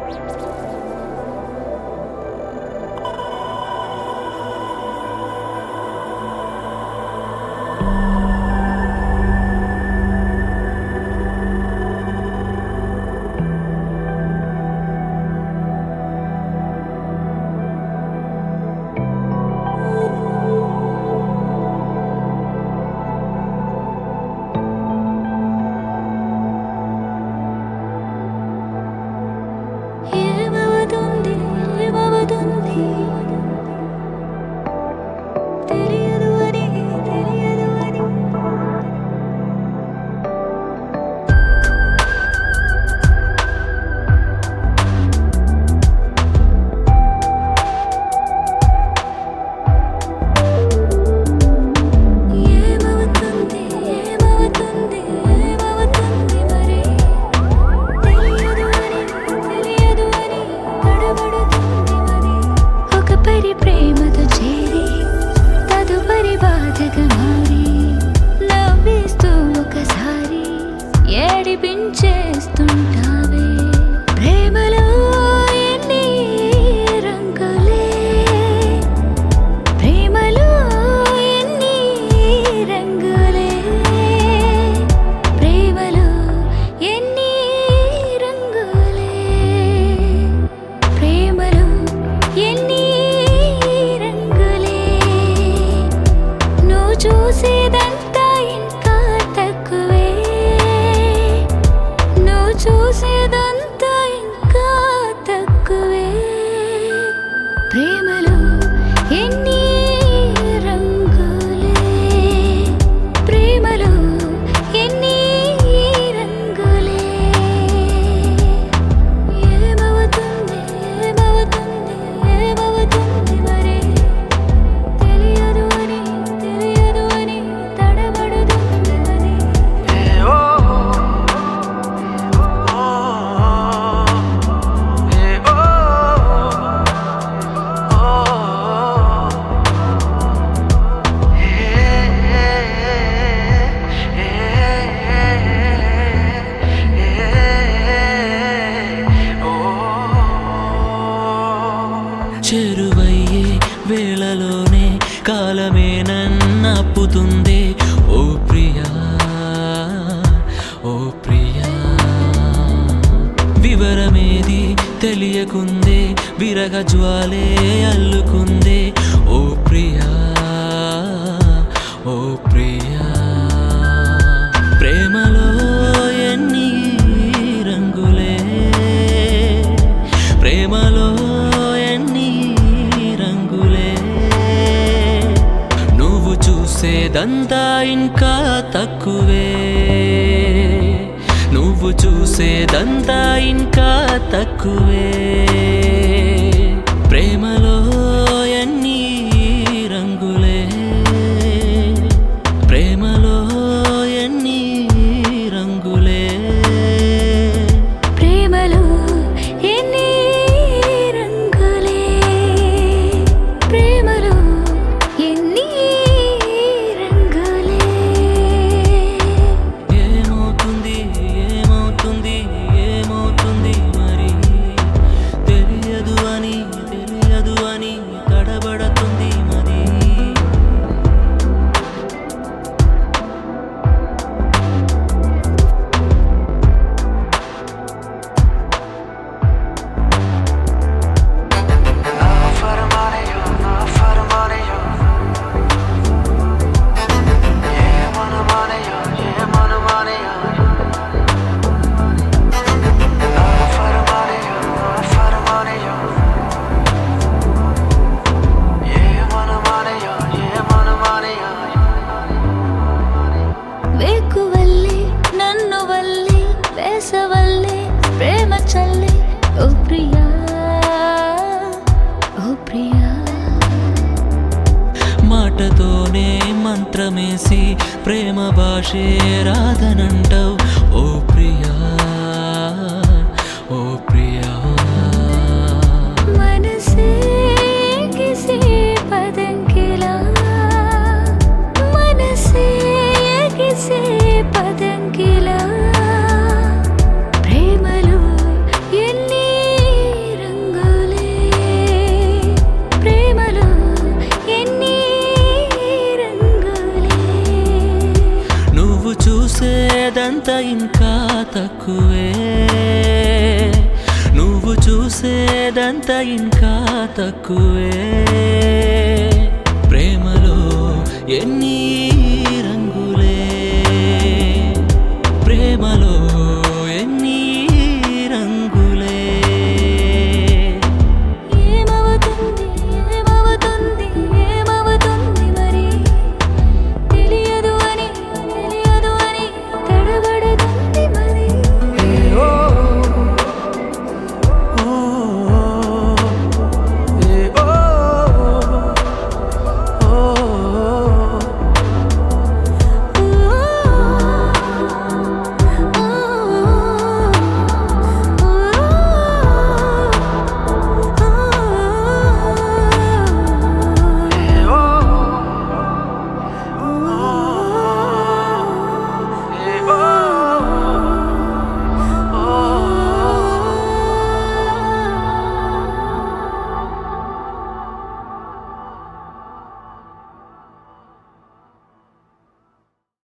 ఏమవుతుంది ఏమవుతుంది తెలియదు అని తెలియదు అని ఏమవుతుంది ఏమవుతుంది ఏమవుతుంది మరి తెలియదు అని తెలియదు అని తడబడుతుంది మరి ఒక పరి ప్రేమతో చేరి తదుపరి బాధగా మారి నవ్విస్తూ ఒకసారి ఏడిపించేస్తుంటావే ప్రేమలో ఎన్ని రంగులే ప్రేమలో ఎన్ని రంగులే ప్రేమలో ఎన్ని రంగులే ప్రేమలో ఎన్ని రంగులే నువ్వు చూసేదంతా ఇంకా తక్కువే నువ్వు చూసేదంతా ఇంకా తక్కువే ప్రేమలో ఎన్ని రంగులే ప్రేమలో ఎన్ని రంగులే ఏమవుతుంది ఏమవుతుంది ఏమవుతుంది మరి తెలియదు అని తెలియదు అని తడబడుతుంది మరి చెరువయ్యే వేళలోనే కాలమే నన్నప్పుతుంది ఓ ప్రియా ఓ ప్రియా వివరమేది తెలియకుందే విరగ జ్వాలే అల్లుకుందే ఓ ప్రియా ఓ ప్రియా ప్రేమలో ఎన్ని రంగులే ప్రేమలో ఎన్ని రంగులే నువ్వు చూసేదంతా ఇంకా తక్కువే నువ్వు చూసేదంతా ఇంకా తక్కువే ప్రేమలో ఎన్ని రంగులే ప్రేమలో ఎన్ని రంగులే ప్రేమలో ఎన్ని రంగులే ప్రేమలో ఎన్ని రంగులే ఏమవుతుంది ఏమవుతుంది ఏమవుతుంది మరి తెలియదు అని తెలియదు అని తడబడుతుంది మరి వేకువల్లి నన్ను వల్లి వేసవల్లి ప్రేమ చల్లి ఓ ప్రియా ఓ ప్రియా మాటతోనే మంత్రమేసి ప్రేమ భాషే రాధనంటావు ఓ ప్రియా ఓ ప్రియా మనసే కిసి పదంకిలా మనసే కిసి పదంకిలా ప్రేమలో ఎన్ని చూసేదంతా ఇంకా తక్కువే నువ్వు చూసేదంతా ఇంకా తక్కువే ప్రేమలో ఎన్ని